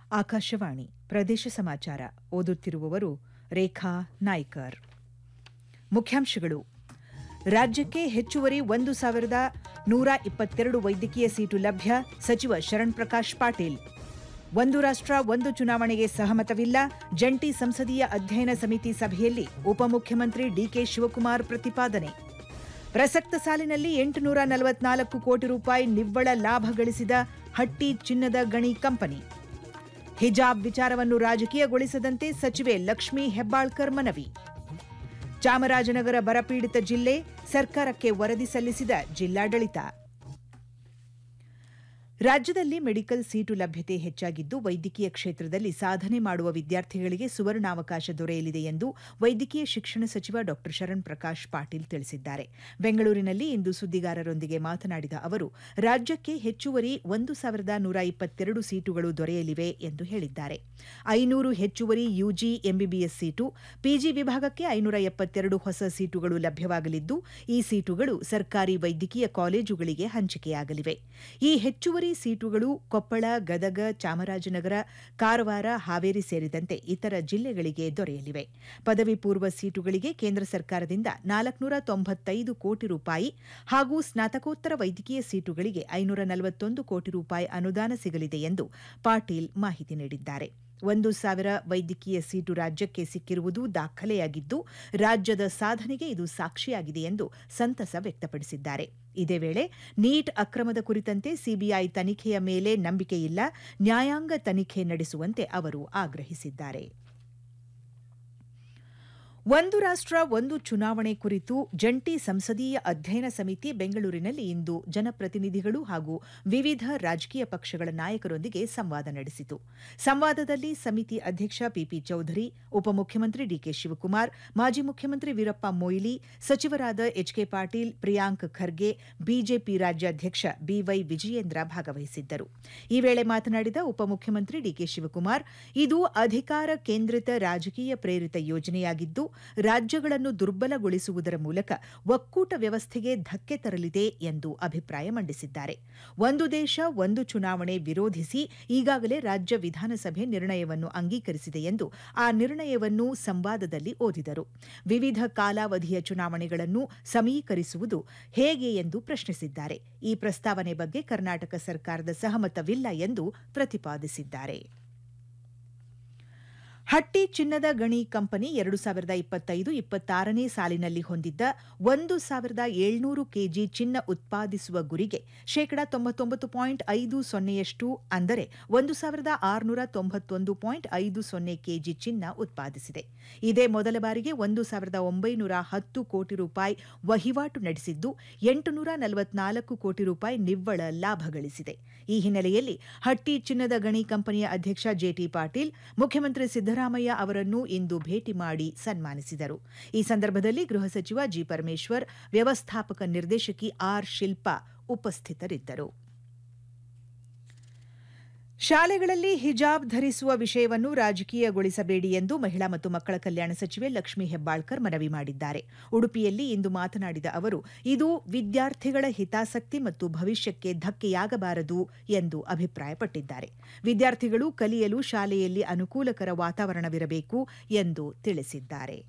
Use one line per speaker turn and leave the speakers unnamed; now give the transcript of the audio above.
ಆಕಾಶವಾಣಿ ಪ್ರದೇಶ ಸಮಾಚಾರ ಓದುತ್ತಿರುವವರು ರೇಖಾ ನಾಯ್ಕರ್ ಮುಖ್ಯಾಂಶಗಳು ರಾಜ್ಯಕ್ಕೆ ಹೆಚ್ಚುವರಿ ಒಂದು ಸಾವಿರದ ನೂರ ಇಪ್ಪತ್ತೆರಡು ವೈದ್ಯಕೀಯ ಸೀಟು ಲಭ್ಯ ಸಚಿವ ಶರಣ್ ಪ್ರಕಾಶ್ ಪಾಟೀಲ್ ಒಂದು ರಾಷ್ಟ್ರ ಒಂದು ಚುನಾವಣೆಗೆ ಸಹಮತವಿಲ್ಲ ಜಂಟಿ ಸಂಸದೀಯ ಅಧ್ಯಯನ ಸಮಿತಿ ಸಭೆಯಲ್ಲಿ ಉಪಮುಖ್ಯಮಂತ್ರಿ ಡಿಕೆ ಶಿವಕುಮಾರ್ ಪ್ರತಿಪಾದನೆ ಪ್ರಸಕ್ತ ಸಾಲಿನಲ್ಲಿ ಎಂಟುನೂರ ನಲವತ್ನಾಲ್ಕು ಕೋಟಿ ರೂಪಾಯಿ ನಿವ್ವಳ ಲಾಭ ಗಳಿಸಿದ ಹಟ್ಟಿ ಚಿನ್ನದ ಗಣಿ ಕಂಪನಿ ಹಿಜಾಬ್ ವಿಚಾರವನ್ನು ರಾಜಕೀಯಗೊಳಿಸದಂತೆ ಸಚಿವೆ ಲಕ್ಷ್ಮೀ ಹೆಬ್ಬಾಳ್ಕರ್ ಮನವಿ ಚಾಮರಾಜನಗರ ಬರಪೀಡಿತ ಜಿಲ್ಲೆ ಸರ್ಕಾರಕ್ಕೆ ವರದಿ ಸಲ್ಲಿಸಿದ ಜಿಲ್ಲಾಡಳಿತ ರಾಜ್ಯದಲ್ಲಿ ಮೆಡಿಕಲ್ ಸೀಟು ಲಭ್ಯತೆ ಹೆಚ್ಚಾಗಿದ್ದು ವೈದ್ಯಕೀಯ ಕ್ಷೇತ್ರದಲ್ಲಿ ಸಾಧನೆ ಮಾಡುವ ವಿದ್ಯಾರ್ಥಿಗಳಿಗೆ ಸುವರ್ಣಾವಕಾಶ ದೊರೆಯಲಿದೆ ಎಂದು ವೈದ್ಯಕೀಯ ಶಿಕ್ಷಣ ಸಚಿವ ಡಾ ಶರಣ್ ಪ್ರಕಾಶ್ ಪಾಟೀಲ್ ತಿಳಿಸಿದ್ದಾರೆ ಬೆಂಗಳೂರಿನಲ್ಲಿ ಇಂದು ಸುದ್ದಿಗಾರರೊಂದಿಗೆ ಮಾತನಾಡಿದ ಅವರು ರಾಜ್ಯಕ್ಕೆ ಹೆಚ್ಚುವರಿ ಒಂದು ಸಾವಿರದ ನೂರ ಇಪ್ಪತ್ತೆರಡು ಸೀಟುಗಳು ದೊರೆಯಲಿವೆ ಎಂದು ಹೇಳಿದ್ದಾರೆ ಐನೂರು ಹೆಚ್ಚುವರಿ ಯುಜಿ ಎಂಬಿಬಿಎಸ್ ಸೀಟು ಪಿಜಿ ವಿಭಾಗಕ್ಕೆ ಐನೂರ ಎಪ್ಪತ್ತೆರಡು ಹೊಸ ಸೀಟುಗಳು ಲಭ್ಯವಾಗಲಿದ್ದು ಈ ಸೀಟುಗಳು ಸರ್ಕಾರಿ ವೈದ್ಯಕೀಯ ಕಾಲೇಜುಗಳಿಗೆ ಹಂಚಿಕೆಯಾಗಲಿವೆ ಈ ಹೆಚ್ಚುವರಿ ಸೀಟುಗಳು ಕೊಪ್ಪಳ ಗದಗ ಚಾಮರಾಜನಗರ ಕಾರವಾರ ಹಾವೇರಿ ಸೇರಿದಂತೆ ಇತರ ಜಿಲ್ಲೆಗಳಿಗೆ ದೊರೆಯಲಿವೆ ಪದವಿ ಪೂರ್ವ ಸೀಟುಗಳಿಗೆ ಕೇಂದ್ರ ಸರ್ಕಾರದಿಂದ ನಾಲ್ಕುನೂರ ತೊಂಬತ್ತೈದು ಕೋಟಿ ರೂಪಾಯಿ ಹಾಗೂ ಸ್ನಾತಕೋತ್ತರ ವೈದ್ಯಕೀಯ ಸೀಟುಗಳಿಗೆ ಐನೂರ ನಲವತ್ತೊಂದು ಕೋಟಿ ರೂಪಾಯಿ ಅನುದಾನ ಸಿಗಲಿದೆ ಎಂದು ಪಾಟೀಲ್ ಮಾಹಿತಿ ನೀಡಿದ್ದಾರೆ ಒಂದು ಸಾವಿರ ವೈದ್ಯಕೀಯ ಸೀಟು ರಾಜ್ಯಕ್ಕೆ ಸಿಕ್ಕಿರುವುದು ದಾಖಲೆಯಾಗಿದ್ದು ರಾಜ್ಯದ ಸಾಧನೆಗೆ ಇದು ಸಾಕ್ಷಿಯಾಗಿದೆ ಎಂದು ಸಂತಸ ವ್ಯಕ್ತಪಡಿಸಿದ್ದಾರೆ ಇದೇ ವೇಳೆ ನೀಟ್ ಅಕ್ರಮದ ಕುರಿತಂತೆ ಸಿಬಿಐ ತನಿಖೆಯ ಮೇಲೆ ನಂಬಿಕೆಯಿಲ್ಲ ನ್ಯಾಯಾಂಗ ತನಿಖೆ ನಡೆಸುವಂತೆ ಅವರು ಆಗ್ರಹಿಸಿದ್ದಾರೆ ಒಂದು ರಾಷ್ಟ್ರ ಒಂದು ಚುನಾವಣೆ ಕುರಿತು ಜಂಟಿ ಸಂಸದೀಯ ಅಧ್ಯಯನ ಸಮಿತಿ ಬೆಂಗಳೂರಿನಲ್ಲಿ ಇಂದು ಜನಪ್ರತಿನಿಧಿಗಳು ಹಾಗೂ ವಿವಿಧ ರಾಜಕೀಯ ಪಕ್ಷಗಳ ನಾಯಕರೊಂದಿಗೆ ಸಂವಾದ ನಡೆಸಿತು ಸಂವಾದದಲ್ಲಿ ಸಮಿತಿ ಅಧ್ಯಕ್ಷ ಪಿಪಿ ಚೌಧರಿ ಉಪಮುಖ್ಯಮಂತ್ರಿ ಡಿಕೆ ಶಿವಕುಮಾರ್ ಮಾಜಿ ಮುಖ್ಯಮಂತ್ರಿ ವೀರಪ್ಪ ಮೊಯ್ಲಿ ಸಚಿವರಾದ ಎಚ್ಕೆ ಪಾಟೀಲ್ ಪ್ರಿಯಾಂಕ್ ಖರ್ಗೆ ಬಿಜೆಪಿ ರಾಜ್ಯಾಧ್ಯಕ್ಷ ಬಿವೈ ವಿಜಯೇಂದ್ರ ಭಾಗವಹಿಸಿದ್ದರು ಈ ವೇಳೆ ಮಾತನಾಡಿದ ಉಪಮುಖ್ಯಮಂತ್ರಿ ಡಿಕೆ ಶಿವಕುಮಾರ್ ಇದು ಅಧಿಕಾರ ಕೇಂದ್ರಿತ ರಾಜಕೀಯ ಪ್ರೇರಿತ ಯೋಜನೆಯಾಗಿದ್ದು ರಾಜ್ಯಗಳನ್ನು ದುರ್ಬಲಗೊಳಿಸುವುದರ ಮೂಲಕ ಒಕ್ಕೂಟ ವ್ಯವಸ್ಥೆಗೆ ಧಕ್ಕೆ ತರಲಿದೆ ಎಂದು ಅಭಿಪ್ರಾಯ ಮಂಡಿಸಿದ್ದಾರೆ ಒಂದು ದೇಶ ಒಂದು ಚುನಾವಣೆ ವಿರೋಧಿಸಿ ಈಗಾಗಲೇ ರಾಜ್ಯ ವಿಧಾನಸಭೆ ನಿರ್ಣಯವನ್ನು ಅಂಗೀಕರಿಸಿದೆ ಎಂದು ಆ ನಿರ್ಣಯವನ್ನು ಸಂವಾದದಲ್ಲಿ ಓದಿದರು ವಿವಿಧ ಕಾಲಾವಧಿಯ ಚುನಾವಣೆಗಳನ್ನು ಸಮೀಕರಿಸುವುದು ಹೇಗೆ ಎಂದು ಪ್ರಶ್ನಿಸಿದ್ದಾರೆ ಈ ಪ್ರಸ್ತಾವನೆ ಬಗ್ಗೆ ಕರ್ನಾಟಕ ಸರ್ಕಾರದ ಸಹಮತವಿಲ್ಲ ಎಂದು ಪ್ರತಿಪಾದಿಸಿದ್ದಾರೆ ಹಟ್ಟಿ ಚಿನ್ನದ ಗಣಿ ಕಂಪನಿ ಎರಡು ಸಾವಿರದ ಇಪ್ಪತ್ತೈದು ಇಪ್ಪತ್ತಾರನೇ ಸಾಲಿನಲ್ಲಿ ಹೊಂದಿದ್ದ ಒಂದು ಸಾವಿರದ ಏಳ್ನೂರು ಕೆಜಿ ಚಿನ್ನ ಉತ್ಪಾದಿಸುವ ಗುರಿಗೆ ಶೇಕಡಾ ತೊಂಬತ್ತೊಂಬತ್ತು ಪಾಯಿಂಟ್ ಐದು ಸೊನ್ನೆಯಷ್ಟು ಅಂದರೆ ಒಂದು ಸಾವಿರದ ಆರುನೂರ ತೊಂಬತ್ತೊಂದು ಪಾಯಿಂಟ್ ಐದು ಸೊನ್ನೆ ಕೆಜಿ ಚಿನ್ನ ಉತ್ಪಾದಿಸಿದೆ ಇದೇ ಮೊದಲ ಬಾರಿಗೆ ಒಂದು ಸಾವಿರದ ಒಂಬೈನೂರ ಹತ್ತು ಕೋಟಿ ರೂಪಾಯಿ ವಹಿವಾಟು ನಡೆಸಿದ್ದು ಎಂಟುನೂರ ನಲವತ್ನಾಲ್ಕು ಕೋಟಿ ರೂಪಾಯಿ ನಿವ್ವಳ ಲಾಭ ಗಳಿಸಿದೆ ಈ ಹಿನ್ನೆಲೆಯಲ್ಲಿ ಹಟ್ಟಿ ಚಿನ್ನದ ಗಣಿ ಕಂಪನಿಯ ಅಧ್ಯಕ್ಷ ಜೆಟಿ ಪಾಟೀಲ್ ಮುಖ್ಯಮಂತ್ರಿ ಸಿದ್ದರಾಮಯ್ಯ ಅವರನ್ನು ಇಂದು ಭೇಟಿ ಮಾಡಿ ಸನ್ಮಾನಿಸಿದರು ಈ ಸಂದರ್ಭದಲ್ಲಿ ಗೃಹ ಸಚಿವ ಜಿ ಪರಮೇಶ್ವರ್ ವ್ಯವಸ್ಥಾಪಕ ನಿರ್ದೇಶಕಿ ಆರ್ ಶಿಲ್ಪಾ ಉಪಸ್ಥಿತರಿದ್ದರು ಶಾಲೆಗಳಲ್ಲಿ ಹಿಜಾಬ್ ಧರಿಸುವ ವಿಷಯವನ್ನು ರಾಜಕೀಯಗೊಳಿಸಬೇಡಿ ಎಂದು ಮಹಿಳಾ ಮತ್ತು ಮಕ್ಕಳ ಕಲ್ಯಾಣ ಸಚಿವೆ ಲಕ್ಷ್ಮೀ ಹೆಬ್ಬಾಳ್ಕರ್ ಮನವಿ ಮಾಡಿದ್ದಾರೆ ಉಡುಪಿಯಲ್ಲಿ ಇಂದು ಮಾತನಾಡಿದ ಅವರು ಇದು ವಿದ್ಯಾರ್ಥಿಗಳ ಹಿತಾಸಕ್ತಿ ಮತ್ತು ಭವಿಷ್ಯಕ್ಕೆ ಧಕ್ಕೆಯಾಗಬಾರದು ಎಂದು ಅಭಿಪ್ರಾಯಪಟ್ಟಿದ್ದಾರೆ ವಿದ್ಯಾರ್ಥಿಗಳು ಕಲಿಯಲು ಶಾಲೆಯಲ್ಲಿ ಅನುಕೂಲಕರ ವಾತಾವರಣವಿರಬೇಕು ಎಂದು ತಿಳಿಸಿದ್ದಾರೆ